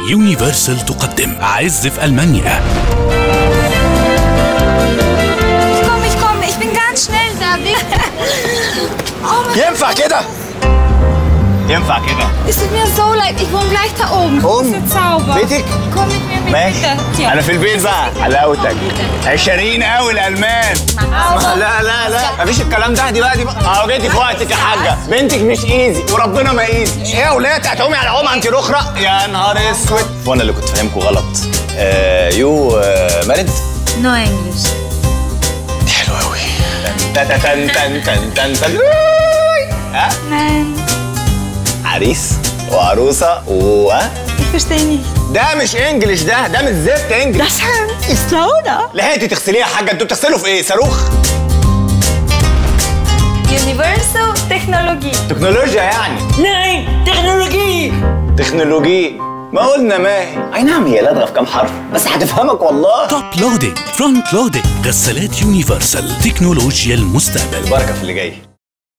يونيفرسال تقدم عز في ألمانيا Ich komme, ich komme. Ich bin ganz schnell da. Oh mein ينفع كده؟ ينفع كده Es tut mir so leid. Ich wohne gleich da oben. Oben? Das ist Zauber. بيتك؟ Komm mit mir mit, ماشي bitte. Tja. انا في البيت بقى حلاوتك عشرين قوي الالمان لا لا لا مفيش الكلام ده دي بقى دي بقى اهو جيتي في وقتك يا حاجه بنتك مش ايزي وربنا ما ايزي ايه يا ولاد هتقومي على عمى انت الاخرى يا نهار اسود وانا اللي كنت فاهمكم غلط آه يو آه مارد No English. دي حلوه قوي تن تن تن تن تن تن ها Nein. عريس وعروسه و ها؟ Ich verstehe nicht. ده مش انجلش ده ده مش زفت انجلش Das ist Laura. لحقتي تغسليه يا حاجه انتوا بتغسلوا في ايه صاروخ Universal Technologie. تكنولوجيا يعني Nein, Technologie! تكنولوجي ما قلنا ما هي اي نعم هي لدغه في كام حرف بس هتفهمك والله توب لودينج فرونت لودينج غسالات يونيفرسال تكنولوجيا المستقبل بركه في اللي جاي